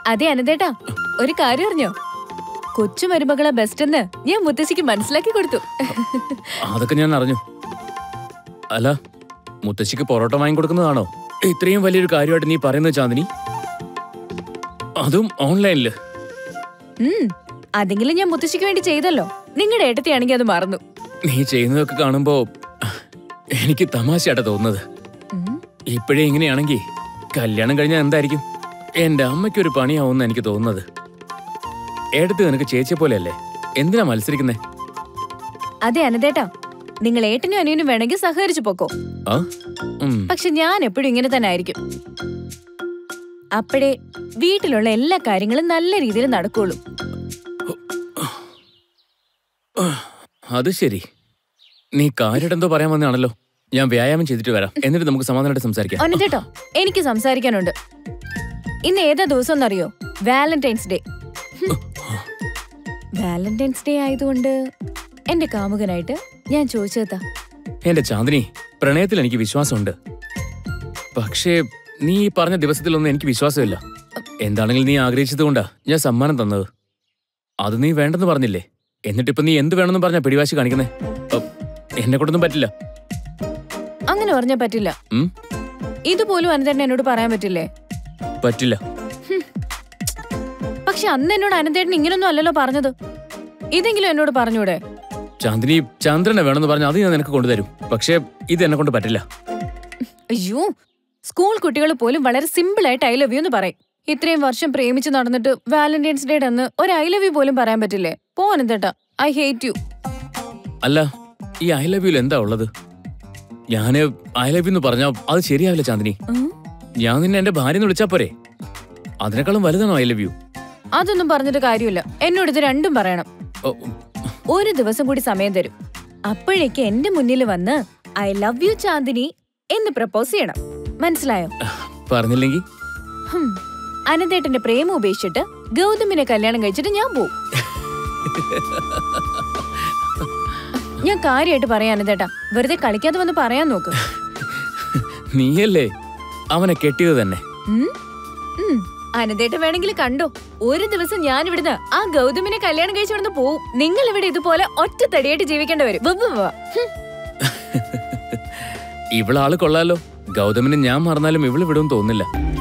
അതെ അനന്തേട്ടാ ഒരു കാര്യം അറിഞ്ഞോ കൊച്ചു മരുമകളെ ബെസ്റ്റ് എന്ന് ഞാൻ മുത്തശ്ശിക്ക് മനസ്സിലാക്കി കൊടുത്തു അതൊക്കെ ഞാൻ അറിഞ്ഞു അല്ല മുത്തശ്ശിക്ക് പൊറോട്ട വാങ്ങിക്കൊടുക്കുന്നതാണോ ഇത്രയും വലിയൊരു കാര്യമായിട്ട് നീ പറയുന്നത് ചാന്ദിനി അതും ഓൺലൈനില് ഉം അതെങ്കിലും ഞാൻ മുത്തശ്ശിക്ക് വേണ്ടി ചെയ്തല്ലോ നിങ്ങളുടെ ഏട്ടത്തിയാണെങ്കിൽ അത് മറന്നു നീ ചെയ്യുന്നതൊക്കെ കാണുമ്പോ എനിക്ക് തമാശയായിട്ടാ തോന്നുന്നത് ഉം. ഇപ്പോഴേ ഇങ്ങനെയാണെങ്കിൽ കല്യാണം കഴിഞ്ഞാൽ എന്തായിരിക്കും എന്റെ അമ്മയ്ക്കൊരു പണിയാവുമെന്ന് എനിക്ക് തോന്നുന്നത് എടുത്ത് നിനക്ക് ചേച്ചിയെ പോലെയല്ലേ എന്തിനാ മത്സരിക്കുന്നേ അതെ അനന്തേട്ടാ നിങ്ങൾ ഏട്ടനും അനിയനും വേണമെങ്കിൽ സഹകരിച്ചു പോക്കോ ആ ഉം. പക്ഷെ ഞാൻ എപ്പോഴും ഇങ്ങനെ തന്നെ ആയിരിക്കും അപ്പോഴേ വീട്ടിലുള്ള എല്ലാ കാര്യങ്ങളും നല്ല രീതിയിൽ നടക്കുള്ളൂ അത് ശരി നീ കാര്യമായിട്ട് എന്തോ പറയാൻ വന്നാണല്ലോ ഞാൻ വ്യായാമം ചെയ്തിട്ട് വരാം എന്നിട്ട് നമുക്ക് സമാധാനമായിട്ട് സംസാരിക്കാം അനന്തേട്ടോ എനിക്ക് സംസാരിക്കാനുണ്ട് ഇന്ന് ഏതാ ദിവസം എന്നറിയോ വാലന്റൈൻസ് ഡേ വാലന്റൈൻസ് ഡേ ആയതുകൊണ്ട് എന്റെ കാമുകനായിട്ട് ഞാൻ ചോദിച്ചതാ എന്റെ ചാന്ദിനി പ്രണയത്തിൽ എനിക്ക് വിശ്വാസമുണ്ട് പക്ഷേ നീ ഈ പറഞ്ഞ ദിവസത്തിലൊന്നും എനിക്ക് വിശ്വാസമില്ല എന്താണെങ്കിലും നീ ആഗ്രഹിച്ചതുകൊണ്ടാ ഞാൻ സമ്മാനം തന്നത് അത് നീ വേണ്ടെന്ന് പറഞ്ഞില്ലേ എന്നിട്ടിപ്പോ നീ എന്ത് വേണമെന്ന് പറഞ്ഞാ പിടിവാശി കാണിക്കുന്നേ അ, എന്നെ കൊണ്ടൊന്നും പറ്റില്ല അങ്ങനെ പറഞ്ഞാ പറ്റില്ല ഉം ഇതുപോലും അനന്തേട്ടൻ എന്നോട് പറയാൻ പറ്റില്ലേ പറ്റില്ല പക്ഷെ അന്ന് എന്നോട് അനന്തേട്ടൻ ഇങ്ങനൊന്നും അല്ലല്ലോ പറഞ്ഞത് ഇതെങ്കിലും എന്നോട് പറഞ്ഞൂടെ ചാന്ദിനി ചന്ദ്രനെ വേണമെന്ന് പറഞ്ഞാൽ അത് ഞാൻ നിനക്ക് കൊണ്ടുതരും പക്ഷേ ഇത് എന്നെ കൊണ്ട് പറ്റില്ല അയ്യോ സ്കൂൾ കുട്ടികൾ പോലും വളരെ സിമ്പിൾ ആയിട്ട് ഐ ലവ് യു എന്ന് പറയും ഇത്രയും വർഷം പ്രേമിച്ച് നടന്നിട്ട് വാലന്റൈൻസ് ഡേ അന്ന് ഒരു ഐ ലവ് യു പോലും പറയാൻ പറ്റില്ലേ പോ അനന്തേട്ടാ ഐ ഹേറ്റ് യു അല്ല ഈ ഐ ലവ് യുൽ എന്താ ഉള്ളത് ഞാന് ഐ ലവ് യു എന്ന് പറഞ്ഞാൽ അത് ശരിയാവില്ല ചാന്ദിനി ഞാൻ നിന്നെ എന്റെ ഭാര്യ എന്ന് വിളിച്ചാ പോരെ അതിനേക്കാളും വലുതാണോ ഐ ലവ് യു അതൊന്നും പറഞ്ഞിട്ട് കാര്യമില്ല എന്നോട് ഇത് രണ്ടും പറയണം ഒരു ദിവസം കൂടി സമയം തരും അപ്പോഴേക്ക് എന്റെ മുന്നിൽ വന്ന് ഐ ലവ് യു ചാന്ദിനി എന്ന് പ്രപ്പോസ് ചെയ്യണം മനസ്സിലായോ പറഞ്ഞില്ലെങ്കിൽ ഹും. അനന്തേട്ടന്റെ പ്രേമം ഉപേക്ഷിച്ചിട്ട് ഗൗതമിനെ കല്യാണം കഴിച്ചിട്ട് ഞാൻ പോവും ഞാൻ കാര്യമായിട്ട് പറയാം അനന്തേട്ടാ വെറുതെ കളിക്കാതെ വന്ന് പറയാൻ നോക്ക് നീയല്ലേ അവനെ കെട്ടിയത് തന്നെ ഉം? ഉം. അനന്തേട്ടൻ വേണമെങ്കിൽ കണ്ടോ ഒരു ദിവസം ഞാൻ ഇവിടുന്ന് ആ ഗൗതമിനെ കല്യാണം കഴിച്ചു ഇവിടുന്ന് പോവും നിങ്ങൾ ഇവിടെ ഇതുപോലെ ഒറ്റ തടിയായിട്ട് ജീവിക്കേണ്ടി വരും വ്വ് വ്വ് വ്വ്. ഹും. ഇവളാള് കൊള്ളാലോ ഗൗതമിനെ ഞാൻ മറന്നാലും ഇവള് വിടും തോന്നില്ല